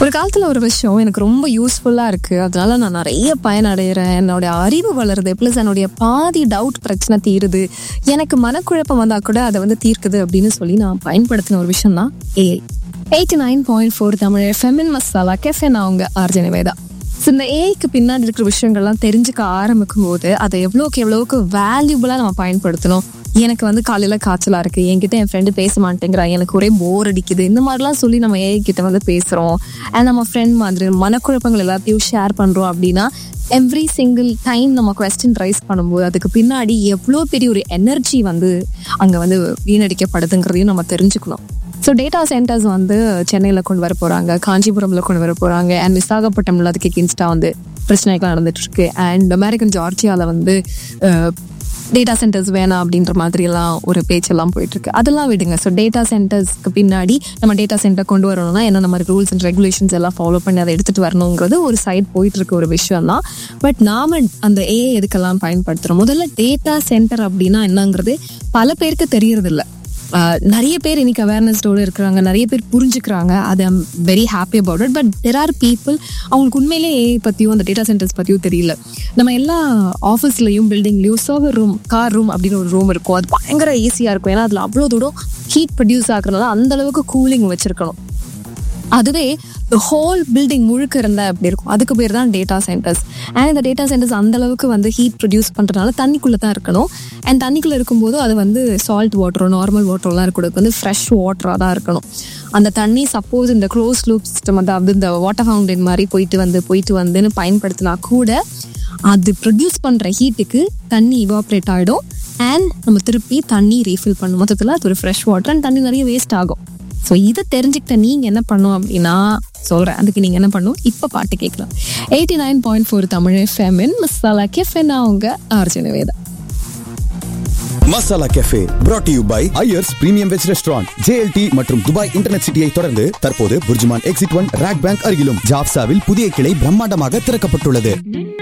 ஒரு காலத்தில் ஒரு விஷயம் எனக்கு ரொம்ப யூஸ்ஃபுல்லாக இருக்குது அதனால நான் நிறைய பயனடைகிறேன் என்னுடைய அறிவு வளருது ப்ளஸ் என்னுடைய பாதி டவுட் பிரச்சனை தீருது எனக்கு மனக்குழப்பம் வந்தால் கூட அதை வந்து தீர்க்குது அப்படின்னு சொல்லி நான் பயன்படுத்தின ஒரு விஷயம் தான் AI eighty nine point four Tamil ஃபெமின் மசாலா கெஃபே நான் அவங்க ஆர்ஜன வேதா ஸோ இந்த ஏஐக்கு பின்னாடி இருக்கிற விஷயங்கள்லாம் தெரிஞ்சுக்க ஆரம்பிக்கும் போது அதை எவ்வளோக்கு எவ்வளோக்கு வேல்யூபுளாக நம்ம பயன்படுத்தணும் எனக்கு வந்து காலையில் காய்ச்சலாக இருக்குது என்கிட்ட என் ஃப்ரெண்டு பேச மாட்டேங்கிறா எனக்கு ஒரே போர் அடிக்குது இந்த மாதிரிலாம் சொல்லி நம்ம ஏஐ கிட்ட வந்து பேசுகிறோம் அண்ட் நம்ம ஃப்ரெண்ட் மாதிரி மனக்குழப்பங்கள் எல்லாத்தையும் ஷேர் பண்ணுறோம் அப்படின்னா எவ்ரி சிங்கிள் டைம் நம்ம கொஸ்டின் ரைஸ் பண்ணும்போது அதுக்கு பின்னாடி எவ்வளோ பெரிய ஒரு எனர்ஜி வந்து அங்கே வந்து வீணடிக்கப்படுதுங்கிறதையும் நம்ம தெரிஞ்சுக்கணும் ஸோ டேட்டா சென்டர்ஸ் வந்து சென்னையில் கொண்டு வர போகிறாங்க காஞ்சிபுரமில் கொண்டு வர போகிறாங்க அண்ட் விசாகப்பட்டினம்ல அதுக்கு எகென்ஸ்டாக வந்து பிரச்சனைகள் நடந்துட்டு இருக்கு அண்ட் அமெரிக்கன் ஜார்ஜியாவில் வந்து டேட்டா சென்டர்ஸ் வேணாம் அப்படின்ற மாதிரியெல்லாம் ஒரு பேச்செல்லாம் போயிட்டு இருக்கு அதெல்லாம் விடுங்க ஸோ டேட்டா சென்டர்ஸ்க்கு பின்னாடி நம்ம டேட்டா சென்டர் கொண்டு வரணும்னா என்னென்ன மாதிரி ரூல்ஸ் அண்ட் ரெகுலேஷன்ஸ் எல்லாம் ஃபாலோ பண்ணி அதை எடுத்துட்டு வரணுங்கிறது ஒரு சைட் போயிட்டு இருக்க ஒரு விஷயம் தான் பட் நாம அந்த ஏ எதுக்கெல்லாம் பயன்படுத்துறோம் முதல்ல டேட்டா சென்டர் அப்படின்னா என்னங்கிறது பல பேருக்கு தெரியறது இல்லை ஆஹ் நிறைய பேர் இன்னைக்கு அவேர்னஸ்டோடு இருக்கிறாங்க நிறைய பேர் புரிஞ்சுக்கிறாங்க அது I'm very happy about it but there are people அவங்களுக்கு உண்மையிலே ஏஐ பற்றியும் அந்த டேட்டா சென்டர்ஸ் பற்றியும் தெரியல நம்ம எல்லா ஆஃபீஸ்லையும் பில்டிங்லையும் சர்வர் ரூம் கார் ரூம் அப்படின்னு ஒரு ரூம் இருக்கும் அது பயங்கர ஈஸியாக இருக்கும் ஏன்னா அதில் அவ்வளோ தூரம் ஹீட் ப்ரொடியூஸ் ஆகுறதுனால அந்த அளவுக்கு கூலிங் வச்சிருக்கணும் அதுவே ஹோல் பில்டிங் முழுக்க இருந்தால் எப்படி இருக்கும் அதுக்கு பேர் தான் டேட்டா சென்டர்ஸ் அண்ட் இந்த டேட்டா சென்டர்ஸ் அந்த அளவுக்கு வந்து ஹீட் ப்ரொடியூஸ் பண்ணுறதுனால தண்ணிக்குள்ளே தான் இருக்கணும் அண்ட் தண்ணிக்குள்ளே இருக்கும்போது அது வந்து சால்ட் வாட்டரோ நார்மல் வாட்டரோலாம் இருக்கக்கூடாது வந்து ஃப்ரெஷ் வாட்டராக தான் இருக்கணும் அந்த தண்ணி சப்போஸ் இந்த க்ளோஸ் லூப் சிஸ்டம் அதாவது இந்த வாட்டர் ஃபவுண்டைன் மாதிரி போயிட்டு வந்து போயிட்டு வந்துன்னு பயன்படுத்தினா கூட அது ப்ரொடியூஸ் பண்ணுற ஹீட்டுக்கு தண்ணி இவாப்ரேட் ஆகிடும் அண்ட் நம்ம திருப்பி தண்ணி ரீஃபில் பண்ணும் மொத்தத்தில் அது ஒரு ஃப்ரெஷ் வாட்டர் அண்ட் தண்ணி நிறைய வேஸ்ட் ஆகும் ஸோ இதை தெரிஞ்சுக்கிட்ட நீங்கள் என்ன பண்ணும் அப்படின்னா சொல்கிறேன் அதுக்கு நீங்கள் என்ன பண்ணும் இப்போ பாட்டு கேட்கலாம் eighty nine point four Tamil ஃபேமின் மசாலா கெஃபென் அவங்க ஆர்ஜன Veda masala cafe brought to you by Iyers premium veg restaurant JLT மற்றும் துபாய் இன்டர்நெட் சிட்டியை தொடர்ந்து தற்போது BurJuman exit one RAK bank அருகிலும் ஜாப்சாவில் புதிய கிளை பிரம்மாண்டமாக திறக்கப்பட்டுள்ளது